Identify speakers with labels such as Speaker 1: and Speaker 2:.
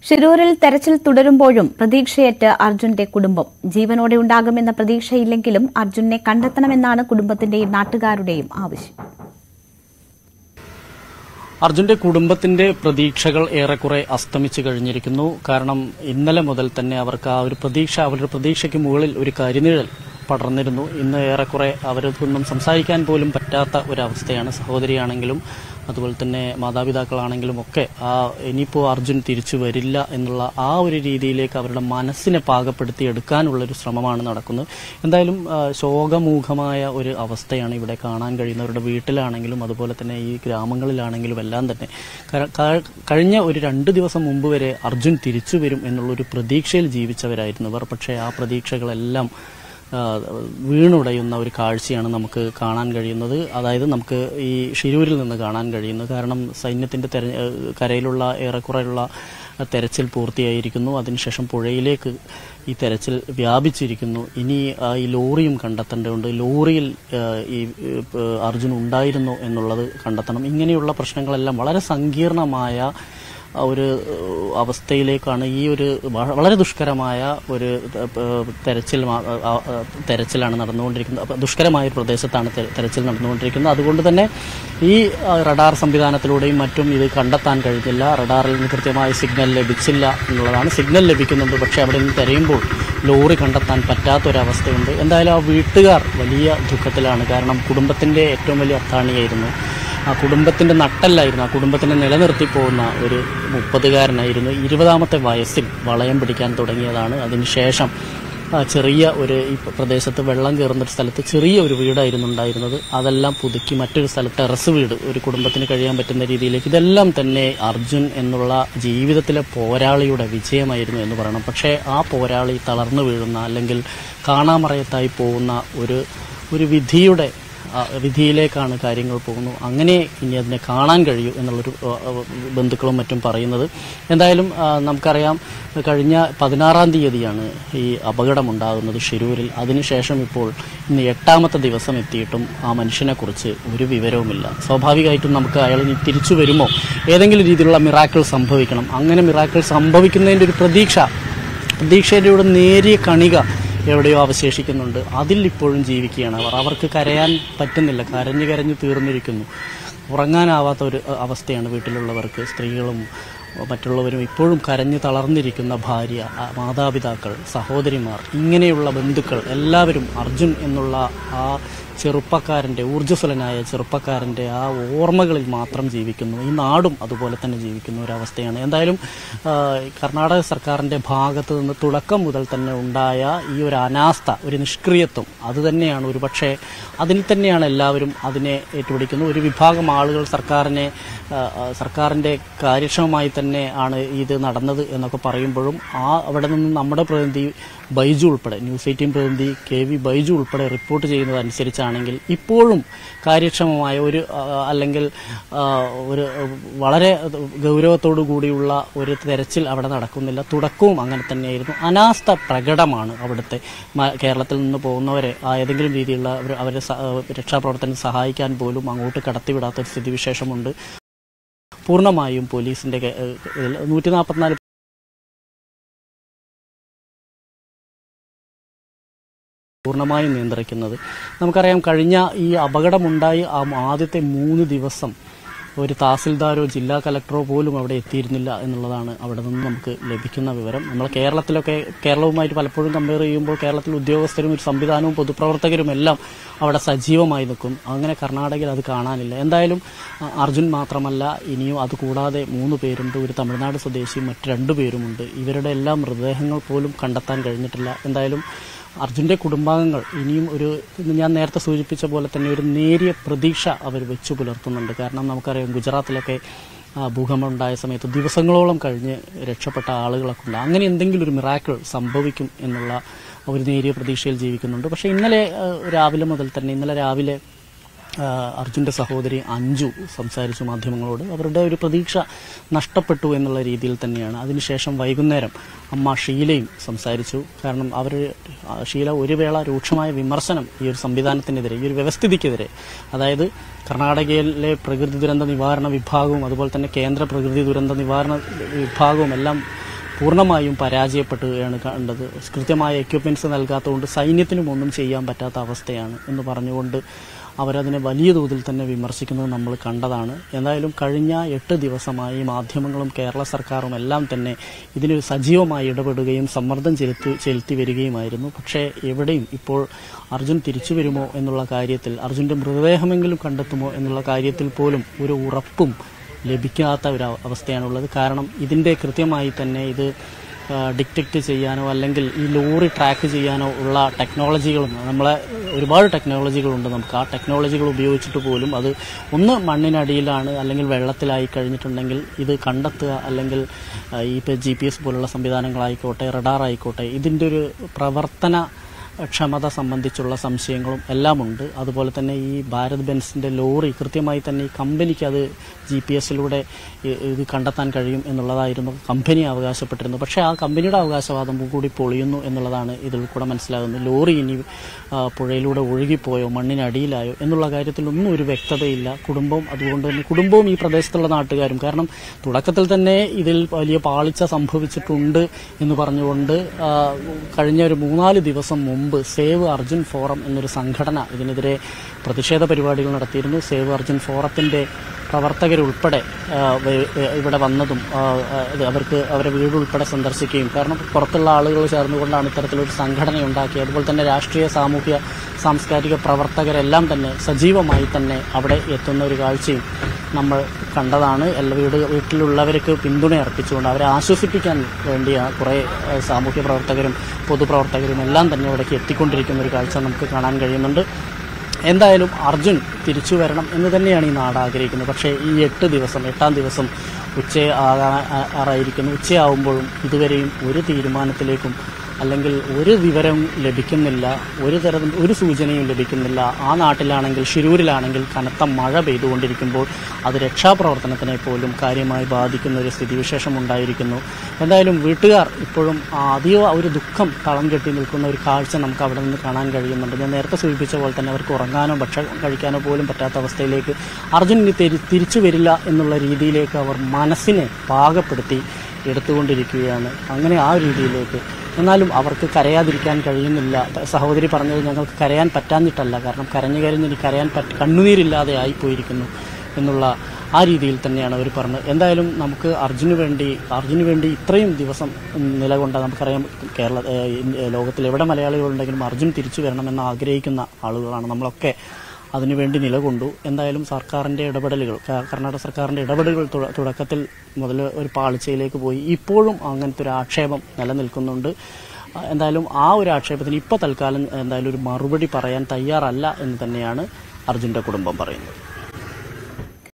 Speaker 1: ഷിരൂരിൽ തെരച്ചിൽ തുടരുമ്പോഴും പ്രതീക്ഷയേറ്റ് അർജുന്റെ കുടുംബം ജീവനോടെ ഉണ്ടാകുമെന്ന പ്രതീക്ഷയില്ലെങ്കിലും അർജുനെ കണ്ടെത്തണമെന്നാണ് കുടുംബത്തിന്റെയും നാട്ടുകാരുടെയും ആവശ്യം
Speaker 2: അർജുന്റെ കുടുംബത്തിന്റെ പ്രതീക്ഷകൾ ഏറെക്കുറെ അസ്തമിച്ചു കഴിഞ്ഞിരിക്കുന്നു കാരണം ഇന്നലെ മുതൽ തന്നെ അവർക്ക് ആ ഒരു പ്രതീക്ഷ അവരുടെ പ്രതീക്ഷയ്ക്ക് മുകളിൽ ഒരു കരിനിഴൽ പടർന്നിരുന്നു ഇന്ന് ഏറെക്കുറെ അവരൊന്നും സംസാരിക്കാൻ പോലും പറ്റാത്ത ഒരവസ്ഥയാണ് സഹോദരിയാണെങ്കിലും അതുപോലെ തന്നെ മാതാപിതാക്കളാണെങ്കിലും ഒക്കെ ആ ഇനിയിപ്പോൾ അർജുൻ തിരിച്ചു വരില്ല എന്നുള്ള ആ ഒരു രീതിയിലേക്ക് അവരുടെ മനസ്സിനെ പാകപ്പെടുത്തി എടുക്കാനുള്ള ഒരു ശ്രമമാണ് നടക്കുന്നത് എന്തായാലും ആ, ശോകമൂഖമായ ഒരു അവസ്ഥയാണ് ഇവിടെ കാണാൻ കഴിയുന്നവരുടെ വീട്ടിലാണെങ്കിലും അതുപോലെ തന്നെ ഈ ഗ്രാമങ്ങളിലാണെങ്കിലും എല്ലാം തന്നെ ക- ക- കഴിഞ്ഞ ഒരു രണ്ട് ദിവസം മുമ്പ് വരെ അർജുൻ തിരിച്ചു വരും എന്നുള്ള ഒരു പ്രതീക്ഷയിൽ ജീവിച്ചവരായിരുന്നു ഇവർ പക്ഷേ ആ പ്രതീക്ഷകളെല്ലാം ആ, വീണുടയുന്ന ഒരു കാഴ്ചയാണ് നമുക്ക് കാണാൻ കഴിയുന്നത് അതായത് നമുക്ക് ഈ ഷിരൂരിൽ നിന്ന് കാണാൻ കഴിയുന്നത് കാരണം സൈന്യത്തിന്റെ തെര ഏഹ് കരയിലുള്ള ഏറെക്കുറെയുള്ള തെരച്ചിൽ പൂർത്തിയായിരിക്കുന്നു അതിനുശേഷം പുഴയിലേക്ക് ഈ തെരച്ചിൽ വ്യാപിച്ചിരിക്കുന്നു ഇനി ആ, ഈ ലോറിയും കണ്ടെത്തേണ്ടതുണ്ട് ലോറിയിൽ ആ, ഈ ഏഹ്, അർജുൻ ഉണ്ടായിരുന്നോ എന്നുള്ളത് കണ്ടെത്തണം ഇങ്ങനെയുള്ള പ്രശ്നങ്ങളെല്ലാം വളരെ സങ്കീർണമായ ആ ഒരു ഏഹ്, അവസ്ഥയിലേക്കാണ് ഈ ഒരു വ- വളരെ ദുഷ്കരമായ ഒരു ഏഹ്, തെരച്ചിൽ മാ- ആ, ആ, തെരച്ചിലാണ് നടന്നുകൊണ്ടിരിക്കുന്നത് അപ്പോൾ ദുഷ്കരമായ ഒരു പ്രദേശത്താണ് തെ- തെരച്ചിൽ നടന്നുകൊണ്ടിരിക്കുന്നത് അതുകൊണ്ട് തന്നെ ഈ ആ, റഡാർ സംവിധാനത്തിലൂടെയും മറ്റും ഇത് കണ്ടെത്താൻ കഴിഞ്ഞില്ല റഡാറിൽ നിന്ന് കൃത്യമായ സിഗ്നൽ ലഭിച്ചില്ല എന്നുള്ളതാണ് സിഗ്നൽ ലഭിക്കുന്നുണ്ട് പക്ഷേ അവിടെ നിന്ന് തിരയുമ്പോൾ ലോറി കണ്ടെത്താൻ പറ്റാത്തൊരവസ്ഥയുണ്ട് എന്തായാലും ആ വീട്ടുകാർ വലിയ ദുഃഖത്തിലാണ് കാരണം കുടുംബത്തിന്റെ ഏറ്റവും വലിയ അത്താണിയായിരുന്നു ആ കുടുംബത്തിന്റെ നട്ടല്ലായിരുന്നു ആ കുടുംബത്തിനെ നിലനിർത്തി പോകുന്ന ഒരു മുപ്പതുകാരനായിരുന്നു ഇരുപതാമത്തെ വയസ്സിൽ വളയം പിടിക്കാൻ തുടങ്ങിയതാണ് അതിനുശേഷം ആ ചെറിയ ഒരു ഈ പ്രദേശത്ത് വെള്ളം കയറുന്ന ഒരു സ്ഥലത്ത് ചെറിയ ഒരു വീടായിരുന്നു ഉണ്ടായിരുന്നത് അതെല്ലാം പുതുക്കി മറ്റൊരു സ്ഥലത്ത് ടെറസ് വീട് ഒരു കുടുംബത്തിന് കഴിയാൻ പറ്റുന്ന രീതിയിലേക്ക് ഇതെല്ലാം തന്നെ അർജുൻ എന്നുള്ള ജീവിതത്തിലെ പോരാളിയുടെ വിജയമായിരുന്നു എന്ന് പറയണം പക്ഷേ ആ പോരാളി തളർന്നു വീഴുന്ന അല്ലെങ്കിൽ കാണാമറയത്തായി പോകുന്ന ഒരു ഒരു വിധിയുടെ ആ, വിധിയിലേക്കാണ് കാര്യങ്ങൾ പോകുന്നു അങ്ങനെ ഇനി അതിനെ കാണാൻ കഴിയൂ എന്നുള്ളൊരു ആ, ആ, ബന്ധുക്കളും മറ്റും പറയുന്നത് എന്തായാലും ആ, നമുക്കറിയാം കഴിഞ്ഞ പതിനാറാം തീയതിയാണ് ഈ അപകടമുണ്ടാകുന്നത് ഷിരൂരിൽ അതിനുശേഷം ഇപ്പോൾ ഇന്ന് എട്ടാമത്തെ ദിവസം എത്തിയിട്ടും ആ മനുഷ്യനെക്കുറിച്ച് ഒരു വിവരവുമില്ല സ്വാഭാവികമായിട്ടും നമുക്ക് അയാൾ ഇനി തിരിച്ചു വരുമോ ഏതെങ്കിലും രീതിയിലുള്ള മിറാക്കിൾ സംഭവിക്കണം അങ്ങനെ മിറാക്കിൾ സംഭവിക്കുന്നതിൻ്റെ ഒരു പ്രതീക്ഷ പ്രതീക്ഷയുടെ ഒരു നേരിയ കണിക എവിടെയോ അവശേഷിക്കുന്നുണ്ട് അതിൽ ഇപ്പോഴും ജീവിക്കുകയാണ് അവർ അവർക്ക് കരയാൻ പറ്റുന്നില്ല കരഞ്ഞു കരഞ്ഞു തീർന്നിരിക്കുന്നു ഉറങ്ങാനാവാത്ത ഒരു അ, അവസ്ഥയാണ് വീട്ടിലുള്ളവർക്ക് സ്ത്രീകളും മറ്റുള്ളവരും ഇപ്പോഴും കരഞ്ഞു തളർന്നിരിക്കുന്ന ഭാര്യ ആ, മാതാപിതാക്കൾ സഹോദരിമാർ ഇങ്ങനെയുള്ള ബന്ധുക്കൾ എല്ലാവരും അർജുൻ എന്നുള്ള ആ ചെറുപ്പക്കാരൻ്റെ ഊർജ്ജസ്വലനായ ചെറുപ്പക്കാരൻ്റെ ആ ഓർമ്മകളിൽ മാത്രം ജീവിക്കുന്നു ഈ നാടും അതുപോലെ തന്നെ ജീവിക്കുന്ന ഒരവസ്ഥയാണ് എന്തായാലും ആ, കർണാടക സർക്കാരിൻ്റെ ഭാഗത്ത് നിന്ന് തുടക്കം മുതൽ തന്നെ ഉണ്ടായ ഈ ഒരു അനാസ്ഥ ഒരു നിഷ്ക്രിയത്വം അത് തന്നെയാണ് ഒരു പക്ഷേ അതിൽ തന്നെയാണ് എല്ലാവരും അതിനെ ഏറ്റുപിടിക്കുന്നത് ഒരു വിഭാഗം ആളുകൾ സർക്കാരിനെ ആ, ആ, സർക്കാരിൻ്റെ കാര്യക്ഷമമായി തന്നെ ആണ് ഇത് നടന്നത് എന്നൊക്കെ പറയുമ്പോഴും ആ അവിടെ നിന്ന് നമ്മുടെ പ്രതിനിധി ബൈജു ഉൾപ്പെടെ ന്യൂസ് എയ്റ്റീൻ പ്രതിനിധി കെ വി ബൈജു ഉൾപ്പെടെ റിപ്പോർട്ട് ചെയ്യുന്നത് അനുസരിച്ചാണെങ്കിൽ ഇപ്പോഴും കാര്യക്ഷമമായ ഒരു ആ, അല്ലെങ്കിൽ ആ, ഒരു വളരെ ഗൗരവത്തോടു കൂടിയുള്ള ഒരു തെരച്ചിൽ അവിടെ നടക്കുന്നില്ല തുടക്കവും അങ്ങനെ തന്നെയായിരുന്നു അനാസ്ഥ പ്രകടമാണ് അവിടുത്തെ മ- കേരളത്തിൽ നിന്ന് പോകുന്നവരെ ആ ഏതെങ്കിലും രീതിയിലുള്ള അവർ- അവരെ സ- രക്ഷാപ്രവർത്തനം സഹായിക്കാൻ പോലും അങ്ങോട്ട് കടത്തിവിടാത്ത ഒരു സ്ഥിതിവിശേഷമുണ്ട് പൂർണ്ണമായും പോലീസിന്റെ നൂറ്റി നാൽപ്പത്തിനാല് പൂർണ്ണമായും നിയന്ത്രിക്കുന്നത് നമുക്കറിയാം കഴിഞ്ഞ ഈ അപകടമുണ്ടായി ആ ആദ്യത്തെ മൂന്ന് ദിവസം ഒരു തഹസിൽദാരോ ജില്ലാ കലക്ടറോ പോലും അവിടെ എത്തിയിരുന്നില്ല എന്നുള്ളതാണ് അവിടെ നിന്ന് നമുക്ക് ലഭിക്കുന്ന വിവരം നമ്മൾ കേരളത്തിലൊക്കെ കേരളവുമായിട്ട് പലപ്പോഴും കമ്പയർ ചെയ്യുമ്പോൾ കേരളത്തിൽ ഉദ്യോഗസ്ഥരും ഒരു സംവിധാനവും പൊതുപ്രവർത്തകരും എല്ലാം അവിടെ സജീവമായി നിൽക്കും അങ്ങനെ കർണാടകയിൽ അത് കാണാനില്ല എന്തായാലും അ, അർജുൻ മാത്രമല്ല ഇനിയും അത് കൂടാതെ മൂന്ന് പേരുണ്ട് ഒരു തമിഴ്നാട് സ്വദേശിയും മറ്റ് രണ്ടു പേരുമുണ്ട് ഇവരുടെ എല്ലാം മൃതദേഹങ്ങൾ പോലും കണ്ടെത്താൻ കഴിഞ്ഞിട്ടില്ല എന്തായാലും അർജുന്റെ കുടുംബാംഗങ്ങൾ ഇനിയും ഒരു ഇന്ന് ഞാൻ നേരത്തെ സൂചിപ്പിച്ച പോലെ തന്നെ ഒരു നേരിയ പ്രതീക്ഷ അവർ വെച്ചു പുലർത്തുന്നുണ്ട് കാരണം നമുക്കറിയാം ഗുജറാത്തിലൊക്കെ ആ, ഭൂകമ്പം ഉണ്ടായ സമയത്ത് ദിവസങ്ങളോളം കഴിഞ്ഞ് രക്ഷപ്പെട്ട ആളുകളൊക്കെ ഉണ്ട് അങ്ങനെ എന്തെങ്കിലും ഒരു മിറാക്കിൾ സംഭവിക്കും എന്നുള്ള ഒരു നേരിയ പ്രതീക്ഷയിൽ ജീവിക്കുന്നുണ്ട് പക്ഷേ ഇന്നലെ ആ, രാവിലെ മുതൽ തന്നെ ഇന്നലെ രാവിലെ ആ, അർജുന്റെ സഹോദരി അഞ്ജു സംസാരിച്ചു മാധ്യമങ്ങളോട് അവരുടെ ഒരു പ്രതീക്ഷ നഷ്ടപ്പെട്ടു എന്നുള്ള രീതിയിൽ തന്നെയാണ് അതിനുശേഷം വൈകുന്നേരം അമ്മ ഷീലയും സംസാരിച്ചു കാരണം അവർ ഷീല ഒരു വേള രൂക്ഷമായ വിമർശനം ഈ ഒരു സംവിധാനത്തിനെതിരെ ഈ ഒരു വ്യവസ്ഥിതിക്കെതിരെ അതായത് കർണാടകയിലെ പ്രകൃതി ദുരന്ത നിവാരണ വിഭാഗവും അതുപോലെ തന്നെ കേന്ദ്ര പ്രകൃതി ദുരന്ത നിവാരണ വിഭാഗവും എല്ലാം പൂർണ്ണമായും പരാജയപ്പെടുകയാണ് കണ്ടത് കൃത്യമായ എക്യുപ്മെന്റ്സ് നൽകാത്തതുകൊണ്ട് സൈന്യത്തിനും ഒന്നും ചെയ്യാൻ പറ്റാത്ത അവസ്ഥയാണ് എന്ന് പറഞ്ഞുകൊണ്ട് അവരതിനെ വലിയ തോതിൽ തന്നെ വിമർശിക്കുന്നത് നമ്മൾ കണ്ടതാണ് എന്തായാലും കഴിഞ്ഞ എട്ട് ദിവസമായി മാധ്യമങ്ങളും കേരള സർക്കാരും എല്ലാം തന്നെ ഇതിന് സജീവമായി ഇടപെടുകയും സമ്മർദ്ദം ചെലുത്തി ചെലുത്തി വരികയുമായിരുന്നു പക്ഷേ എവിടെയും ഇപ്പോൾ അർജുൻ തിരിച്ചു വരുമോ എന്നുള്ള കാര്യത്തിൽ അർജുന്റെ മൃതദേഹമെങ്കിലും കണ്ടെത്തുമോ എന്നുള്ള കാര്യത്തിൽ പോലും ഒരു ഉറപ്പും ലഭിക്കാത്ത ഒരു അവ- അവസ്ഥയാണുള്ളത് കാരണം ഇതിന്റെ കൃത്യമായി തന്നെ ഇത് ഡിറ്റക്ട് ചെയ്യാനോ അല്ലെങ്കിൽ ഈ ലോറി ട്രാക്ക് ചെയ്യാനോ ഉള്ള ടെക്നോളജികളും നമ്മളെ ഒരുപാട് ടെക്നോളജികളുണ്ട് നമുക്ക് ആ ടെക്നോളജികൾ ഉപയോഗിച്ചിട്ട് പോലും അത് ഒന്ന് മണ്ണിനടിയിലാണ് അല്ലെങ്കിൽ വെള്ളത്തിലായി കഴിഞ്ഞിട്ടുണ്ടെങ്കിൽ ഇത് കണ്ടെത്തുക അല്ലെങ്കിൽ ആ, ഈ ഇപ്പോൾ ജി പി എസ് പോലുള്ള സംവിധാനങ്ങളായിക്കോട്ടെ റഡാർ ആയിക്കോട്ടെ ഇതിൻ്റെ ഒരു പ്രവർത്തന ക്ഷമത സംബന്ധിച്ചുള്ള സംശയങ്ങളും എല്ലാം ഉണ്ട് അതുപോലെ തന്നെ ഈ ഭാരത് ബെൻസിന്റെ ലോറി കൃത്യമായി തന്നെ ഈ കമ്പനിക്ക് അത് ജി പി എസിലൂടെ ഇത് കണ്ടെത്താൻ കഴിയും എന്നുള്ളതായിരുന്നു കമ്പനി അവകാശപ്പെട്ടിരുന്നത് പക്ഷേ ആ കമ്പനിയുടെ അവകാശവാദം കൂടി പൊളിയുന്നു എന്നുള്ളതാണ് ഇതിൽ കൂടെ മനസ്സിലാകുന്നത് ലോറി ഇനി ആ, പുഴയിലൂടെ ഒഴുകിപ്പോയോ മണ്ണിനടിയിലായോ എന്നുള്ള കാര്യത്തിലൊന്നും ഒരു വ്യക്തതയില്ല കുടുംബവും അതുകൊണ്ട് തന്നെ കുടുംബവും ഈ പ്രദേശത്തുള്ള നാട്ടുകാരും കാരണം തുടക്കത്തിൽ തന്നെ ഇതിൽ വലിയ പാളിച്ച സംഭവിച്ചിട്ടുണ്ട് എന്ന് പറഞ്ഞുകൊണ്ട് ആ, കഴിഞ്ഞ ഒരു മൂന്നാല് ദിവസം മുമ്പ് സേവ് അർജുൻ ഫോറം എന്നൊരു സംഘടന ഇതിനെതിരെ പ്രതിഷേധ പരിപാടികൾ നടത്തിയിരുന്നു സേവ് അർജുൻ ഫോറത്തിന്റെ പ്രവർത്തകരുൾപ്പെടെ ആ, വെ- വെ- ഇവിടെ വന്നതും ആ, ആ, ഇത് അവർക്ക് അവരെ വീട് ഉൾപ്പെടെ സന്ദർശിക്കുകയും കാരണം പുറത്തുള്ള ആളുകൾ ചേർന്നുകൊണ്ടാണ് ഇത്തരത്തിലൊരു സംഘടന ഉണ്ടാക്കി അതുപോലെ തന്നെ രാഷ്ട്രീയ സാമൂഹ്യ സാംസ്കാരിക പ്രവർത്തകരെല്ലാം തന്നെ സജീവമായി തന്നെ അവിടെ എത്തുന്ന ഒരു കാഴ്ചയും നമ്മൾ കണ്ടതാണ് എല്ലാ വീട് വീട്ടിലുള്ളവർക്ക് പിന്തുണ അർപ്പിച്ചുകൊണ്ട് അവരെ ആശ്വസിപ്പിക്കാൻ വേണ്ടിയ കുറേ ഏഹ്, സാമൂഹ്യ പ്രവർത്തകരും പൊതുപ്രവർത്തകരും എല്ലാം തന്നെ അവിടേക്ക് എത്തിക്കൊണ്ടിരിക്കുന്ന ഒരു കാഴ്ച നമുക്ക് കാണാൻ കഴിയുന്നുണ്ട് എന്തായാലും അർജുൻ തിരിച്ചു വരണം എന്ന് തന്നെയാണ് ഈ നാട് ആഗ്രഹിക്കുന്നത് പക്ഷേ ഈ എട്ട് ദിവസം എട്ടാം ദിവസം ഉച്ച ആറായിരിക്കുന്നു ഉച്ചയാവുമ്പോഴും ഇതുവരെയും ഒരു തീരുമാനത്തിലേക്കും അല്ലെങ്കിൽ ഒരു വിവരവും ലഭിക്കുന്നില്ല ഒരു തരം ഒരു സൂചനയും ലഭിക്കുന്നില്ല ആ നാട്ടിലാണെങ്കിൽ ഷിരൂരിലാണെങ്കിൽ കനത്ത മഴ പെയ്തുകൊണ്ടിരിക്കുമ്പോൾ അത് രക്ഷാപ്രവർത്തനത്തിനെ പോലും കാര്യമായി ബാധിക്കുന്ന ഒരു സ്ഥിതിവിശേഷം ഉണ്ടായിരിക്കുന്നു എന്തായാലും വീട്ടുകാർ ഇപ്പോഴും അതീവ ഒരു ദുഃഖം തളം കെട്ടി നിൽക്കുന്ന ഒരു കാഴ്ച നമുക്ക് അവിടെ നിന്ന് കാണാൻ കഴിയുന്നുണ്ട് ഞാൻ നേരത്തെ സൂചിപ്പിച്ച പോലെ തന്നെ അവർക്ക് ഉറങ്ങാനോ ഭക്ഷണം കഴിക്കാനോ പോലും പറ്റാത്ത അവസ്ഥയിലേക്ക് അർജുൻ ഇനി തിരി- തിരിച്ചു വരില്ല എന്നുള്ള രീതിയിലേക്ക് അവർ മനസ്സിനെ പാകപ്പെടുത്തി എടുത്തുകൊണ്ടിരിക്കുകയാണ് അങ്ങനെ ആ രീതിയിലേക്ക് എന്നാലും അവർക്ക് കരയാതിരിക്കാൻ കഴിയുന്നില്ല സഹോദരി പറഞ്ഞത് ഞങ്ങൾക്ക് കരയാൻ പറ്റാഞ്ഞിട്ടല്ല കാരണം കരഞ്ഞു കരഞ്ഞ് ഇനി കരയാൻ പറ്റ കണ്ണുനീരില്ലാതെ ആയിപ്പോയിരിക്കുന്നു എന്നുള്ള ആ രീതിയിൽ തന്നെയാണ് അവർ പറഞ്ഞത് എന്തായാലും നമുക്ക് അർജുന് വേണ്ടി അർജുന് വേണ്ടി ഇത്രയും ദിവസം നിലകൊണ്ട നമുക്കറിയാം കേരള ഏഹ്, ഇന്ത്യ- ലോകത്തിൽ എവിടെ മലയാളികളുണ്ടെങ്കിലും അർജുൻ തിരിച്ചു വരണമെന്ന് ആഗ്രഹിക്കുന്ന ആളുകളാണ് നമ്മളൊക്കെ അതിനുവേണ്ടി നിലകൊണ്ടു എന്തായാലും സർക്കാരിന്റെ ഇടപെടലുകൾ ക- കർണാടക സർക്കാരിന്റെ ഇടപെടലുകൾ തുട- തുടക്കത്തിൽ മുതൽ ഒരു പാളിച്ചയിലേക്ക് പോയി ഇപ്പോഴും അങ്ങനത്തെ ഒരു ആക്ഷേപം നിലനിൽക്കുന്നുണ്ട് ആ, എന്തായാലും ആ ഒരു ആക്ഷേപത്തിന് ഇപ്പോൾ തൽക്കാലം എന്തായാലും ഒരു മറുപടി പറയാൻ തയ്യാറല്ല എന്ന് തന്നെയാണ് അർജുന്റെ കുടുംബം പറയുന്നത്